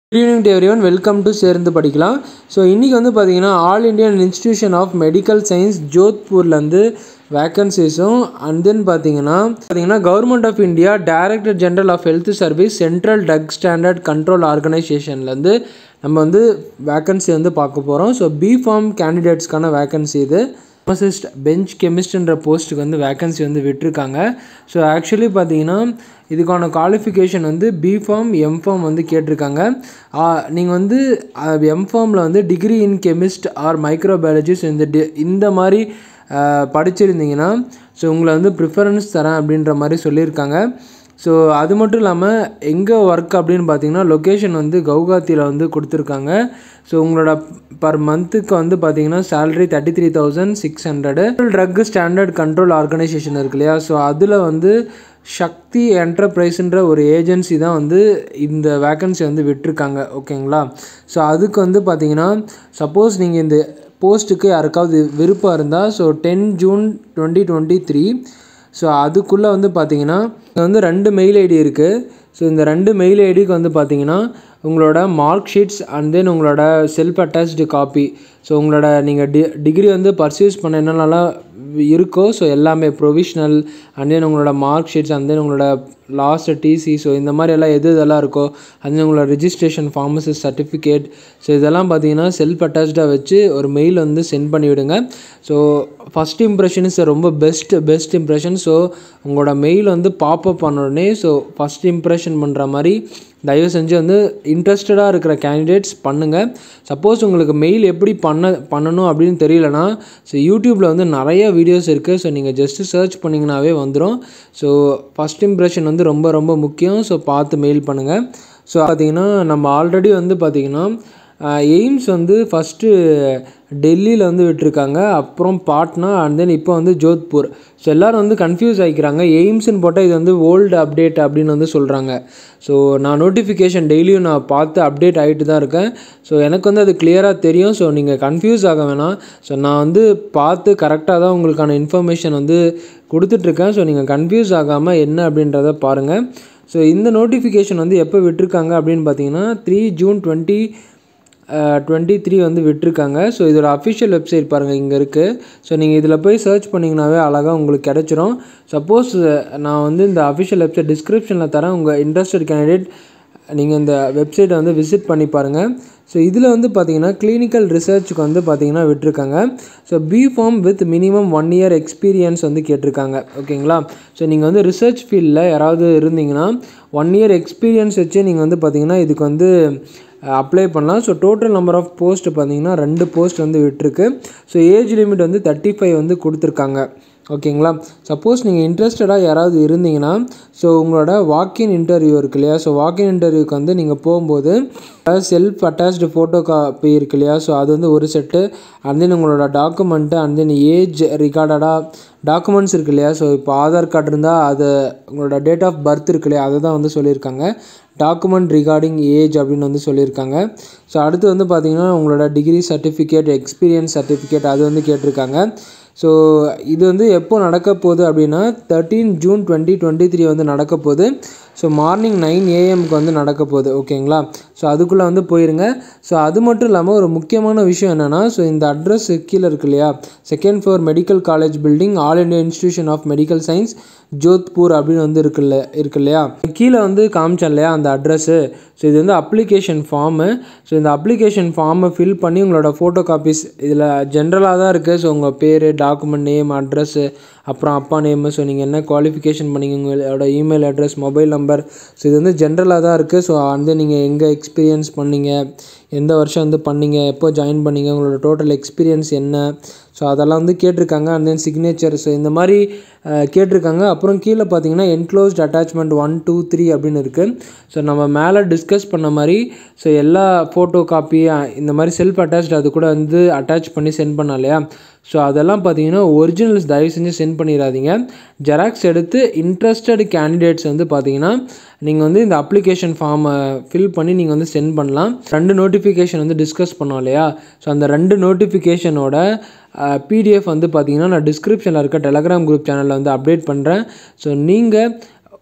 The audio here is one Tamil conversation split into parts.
good evening to everyone welcome to சேர்ந்து படிக்கலாம் ஸோ இன்றைக்கி வந்து பார்த்தீங்கன்னா all Indian institution of medical science ஜோத்பூர்லேருந்து வேக்கன்சிஸும் அண்ட் தென் பார்த்தீங்கன்னா பார்த்தீங்கன்னா government of India director general of health service central drug standard control ஆர்கனைசேஷன்லேருந்து நம்ம வந்து வேக்கன்சி வந்து பார்க்க போகிறோம் ஸோ பி ஃபார்ம் கேண்டிடேட்ஸ்க்கான வேக்கன்சி இது ஃபார்மசிஸ்ட் பெஞ்ச் கெமிஸ்ட்ன்ற போஸ்ட்டுக்கு வந்து வேக்கன்சி வந்து விட்டிருக்காங்க ஸோ ஆக்சுவலி பார்த்தீங்கன்னா இதுக்கான குவாலிஃபிகேஷன் வந்து பிஃபார்ம் எம்ஃபார்ம் வந்து கேட்டிருக்காங்க நீங்கள் வந்து எம்ஃபார்மில் வந்து degree in chemist or microbiologist இந்த டி இந்த மாதிரி படிச்சிருந்தீங்கன்னா ஸோ உங்களை வந்து ப்ரிஃபரன்ஸ் தரேன் அப்படின்ற மாதிரி சொல்லியிருக்காங்க ஸோ அது மட்டும் இல்லாமல் எங்கே ஒர்க் அப்படின்னு பார்த்தீங்கன்னா லொக்கேஷன் வந்து கவுகாத்தியில் வந்து கொடுத்துருக்காங்க ஸோ உங்களோட பர் மந்த்துக்கு வந்து பார்த்தீங்கன்னா salary thirty three thousand six hundred drug standard control organisation இருக்கு இல்லையா ஸோ அதில் வந்து சக்தி என்டர்பிரைஸ்ன்ற ஒரு ஏஜென்சி தான் வந்து இந்த வேக்கன்சி வந்து விட்டிருக்காங்க ஓகேங்களா ஸோ அதுக்கு வந்து பார்த்தீங்கன்னா சப்போஸ் நீங்கள் இந்த போஸ்ட்டுக்கு யாருக்காவது விருப்பம் இருந்தால் so ten June twenty twenty three so அதுக்குள்ளே வந்து பார்த்தீங்கன்னா வந்து ரெண்டு மெயில் ஐடி இருக்குது ஸோ இந்த ரெண்டு மெயில் ஐடிக்கு வந்து பார்த்தீங்கன்னா உங்களோட மார்க் ஷீட்ஸ் அண்ட் தென் உங்களோட செல்ஃப் அட்டாச்டு காப்பி ஸோ உங்களோட நீங்கள் டி டிகிரி வந்து பர்சேஸ் பண்ண என்னென்னலாம் இருக்கோ ஸோ எல்லாமே ப்ரொவிஷ்னல் அண்ட் தென் உங்களோட மார்க் ஷீட்ஸ் அண்ட் தென் உங்களோட லாஸ்ட் டிசி ஸோ இந்த மாதிரி எல்லாம் எது இதெல்லாம் இருக்கோ அண்ட் தென் உங்களோட ரிஜிஸ்ட்ரேஷன் ஃபார்மசிஸ்ட் சர்டிஃபிகேட் ஸோ இதெல்லாம் பார்த்தீங்கன்னா செல்ஃப் அட்டாச்சாக வச்சு ஒரு மெயில் வந்து சென்ட் பண்ணிவிடுங்க ஸோ ஃபஸ்ட் இம்ப்ரெஷன் இஸ் ரொம்ப பெஸ்ட் பெஸ்ட் இம்ப்ரெஷன் ஸோ உங்களோட மெயில் வந்து பாப்அப் பண்ண உடனே ஸோ ஃபஸ்ட் இம்ப்ரெஷன் பண்ணுற மாதிரி தயவு செஞ்சு வந்து இன்ட்ரெஸ்டடாக இருக்கிற கேண்டிடேட்ஸ் பண்ணுங்கள் சப்போஸ் உங்களுக்கு மெயில் எப்படி பண்ண பண்ணணும் அப்படின்னு தெரியலனா ஸோ யூடியூப்பில் வந்து நிறைய வீடியோஸ் இருக்குது ஸோ நீங்கள் ஜஸ்ட்டு சர்ச் பண்ணிங்கனாவே வந்துடும் ஸோ ஃபஸ்ட் இம்ப்ரெஷன் வந்து ரொம்ப ரொம்ப முக்கியம் ஸோ பார்த்து மெயில் பண்ணுங்கள் ஸோ பார்த்தீங்கன்னா நம்ம ஆல்ரெடி வந்து பார்த்திங்கன்னா எய்ம்ஸ் வந்து ஃபஸ்ட்டு டெல்லியில் வந்து விட்டுருக்காங்க அப்புறம் பாட்னா அண்ட் தென் இப்போ வந்து ஜோத்பூர் ஸோ எல்லோரும் வந்து கன்ஃபியூஸ் ஆகிக்கிறாங்க எய்ம்ஸ்னு போட்டால் இது வந்து ஓல்டு அப்டேட் அப்படின்னு வந்து சொல்கிறாங்க ஸோ நான் நோட்டிஃபிகேஷன் டெய்லியும் நான் பார்த்து அப்டேட் ஆகிட்டு தான் இருக்கேன் ஸோ எனக்கு வந்து அது கிளியராக தெரியும் ஸோ நீங்கள் கன்ஃபியூஸ் ஆக வேணாம் ஸோ நான் வந்து பார்த்து கரெக்டாக தான் உங்களுக்கான இன்ஃபர்மேஷன் வந்து கொடுத்துட்ருக்கேன் ஸோ நீங்கள் கன்ஃபியூஸ் ஆகாமல் என்ன அப்படின்றத பாருங்கள் ஸோ இந்த நோட்டிஃபிகேஷன் வந்து எப்போ விட்டுருக்காங்க அப்படின்னு பார்த்தீங்கன்னா three June twenty twenty three வந்து விட்டுருக்காங்க ஸோ இதோட அஃபிஷியல் வெப்சைட் பாருங்கள் இங்கே இருக்குது ஸோ நீங்கள் இதில் போய் சர்ச் பண்ணிங்கனாவே அழகாக உங்களுக்கு கிடச்சிரும் சப்போஸ் நான் வந்து இந்த அஃபிஷியல் வெப்சைட் டிஸ்கிரிப்ஷனில் தரேன் உங்கள் இன்ட்ரெஸ்டட் கேண்டிடேட் நீங்கள் இந்த வெப்சைட்டை வந்து விசிட் பண்ணி பாருங்கள் ஸோ இதில் வந்து பார்த்தீங்கன்னா கிளினிக்கல் ரிசர்ச்சுக்கு வந்து பார்த்தீங்கன்னா விட்டுருக்காங்க so B pharm with minimum one year experience வந்து கேட்டிருக்காங்க ஓகேங்களா ஸோ நீங்கள் வந்து ரிசர்ச் ஃபீல்டில் யாராவது இருந்தீங்கன்னா ஒன் இயர் எக்ஸ்பீரியன்ஸ் வச்சு நீங்கள் வந்து பார்த்தீங்கன்னா இதுக்கு வந்து அப்ளை பண்ணலாம் so total number of post பார்த்தீங்கன்னா ரெண்டு போஸ்ட் வந்து விட்டுருக்கு ஸோ ஏஜ் லிமிட் வந்து தேர்ட்டி ஃபைவ் வந்து கொடுத்துருக்காங்க ஓகேங்களா சப்போஸ் நீங்கள் இன்ட்ரெஸ்டடாக யாராவது இருந்தீங்கன்னா ஸோ உங்களோட வாக்கின் இன்டர்வியூ இருக்கு இல்லையா ஸோ வாக்கின் இன்டர்வியூக்கு வந்து நீங்கள் போகும்போது செல்ஃப் அட்டாச்டு ஃபோட்டோ காப்பி இருக்கு இல்லையா ஸோ அது வந்து ஒரு செட்டு அண்ட் தென் உங்களோட டாக்குமெண்ட்டு அண்ட் தென் ஏஜ் ரிகார்டடாக டாக்குமெண்ட்ஸ் இருக்கு இல்லையா ஸோ இப்போ ஆதார் கார்டு இருந்தால் அது உங்களோட டேட் ஆஃப் பர்த் இருக்கு இல்லையா அதை தான் வந்து சொல்லியிருக்காங்க டாக்குமெண்ட் ரிகார்டிங் ஏஜ் அப்படின்னு வந்து சொல்லியிருக்காங்க ஸோ அடுத்து வந்து பார்த்திங்கன்னா உங்களோட டிகிரி சர்டிஃபிகேட் எக்ஸ்பீரியன்ஸ் சர்டிஃபிகேட் அது வந்து கேட்டிருக்காங்க ஸோ இது வந்து எப்போ நடக்க போகுது அப்படின்னா thirteen June twenty twenty three வந்து நடக்க போகுது ஸோ மார்னிங் நைன் ஏஎம்க்கு வந்து நடக்க போகுது ஓகேங்களா ஸோ அதுக்குள்ளே வந்து போயிருங்க ஸோ அது மட்டும் இல்லாமல் ஒரு முக்கியமான விஷயம் என்னென்னா ஸோ இந்த அட்ரஸ் கீழே இருக்கு இல்லையா second floor medical college building all India institution of medical science Jodhpur அப்படின்னு வந்து இருக்குல்ல இருக்கு இல்லையா கீழே வந்து காமிச்சேன் இல்லையா அந்த அட்ரஸ்ஸு ஸோ இது வந்து அப்ளிகேஷன் ஃபார்மு ஸோ இந்த அப்ளிகேஷன் ஃபார்மை ஃபில் பண்ணி உங்களோட ஃபோட்டோ காப்பீஸ் இதில் ஜென்ரலாக தான் இருக்குது ஸோ உங்கள் பேர் டாக்குமெண்ட் நேம் அட்ரஸ்ஸு அப்புறம் அப்பா நேமு ஸோ நீங்கள் என்ன குவாலிஃபிகேஷன் பண்ணீங்க உங்களோட email address mobile number so இது வந்து ஜென்ரலாக தான் இருக்குது ஸோ வந்து நீங்கள் எங்கே எக்ஸ்பீரியன்ஸ் பண்ணீங்க எந்த வருஷம் வந்து பண்ணீங்க எப்போ ஜாயின் பண்ணீங்க உங்களோட டோட்டல் எக்ஸ்பீரியன்ஸ் என்ன ஸோ அதெல்லாம் வந்து கேட்டிருக்காங்க அண்ட் தென் சிக்னேச்சர் ஸோ இந்த மாதிரி கேட்டிருக்காங்க அப்புறம் கீழே பார்த்தீங்கன்னா enclosed attachment one two three அப்படின்னு இருக்குது ஸோ நம்ம மேலே டிஸ்கஸ் பண்ண மாதிரி ஸோ எல்லா ஃபோட்டோ காப்பி இந்த மாதிரி செல்ஃப் அட்டாச்ட் அது கூட வந்து அட்டாச் பண்ணி சென்ட் பண்ண இல்லையா ஸோ அதெல்லாம் பார்த்தீங்கன்னா ஒரிஜினல்ஸ் தயவு செஞ்சு சென்ட் பண்ணிடாதீங்க ஜெராக்ஸ் எடுத்து இன்ட்ரெஸ்டட் கேண்டிடேட்ஸ் வந்து பார்த்தீங்கன்னா நீங்கள் வந்து இந்த அப்ளிகேஷன் ஃபார்மை ஃபில் பண்ணி நீங்கள் வந்து சென்ட் பண்ணலாம் ரெண்டு நோட்டிஃபிகேஷன் வந்து டிஸ்கஸ் பண்ணோம் இல்லையா ஸோ அந்த ரெண்டு நோட்டிஃபிகேஷனோட பிடிஎஃப் வந்து பார்த்தீங்கன்னா நான் டிஸ்கிரிப்ஷனில் இருக்க டெலகிராம் குரூப் சேனலில் வந்து அப்டேட் பண்ணுறேன் ஸோ நீங்கள்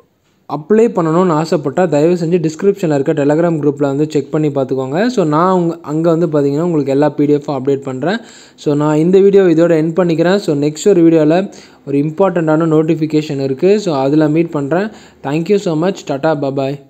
அப்ளை பண்ணணும்னு ஆசைப்பட்டால் தயவு செஞ்சு டிஸ்கிரிப்ஷனில் இருக்க டெலகிராம் குரூப்பில் வந்து செக் பண்ணி பார்த்துக்கோங்க ஸோ நான் உங்க அங்கே வந்து பார்த்தீங்கன்னா உங்களுக்கு எல்லா பிடிஎஃப்பும் அப்டேட் பண்ணுறேன் ஸோ நான் இந்த வீடியோ இதோட எண்ட் பண்ணிக்கிறேன் ஸோ நெக்ஸ்ட் ஒரு வீடியோவில் ஒரு இம்பார்ட்டண்ட்டான நோட்டிஃபிகேஷன் இருக்குது ஸோ அதில் மீட் பண்ணுறேன் thank you so much tata bye bye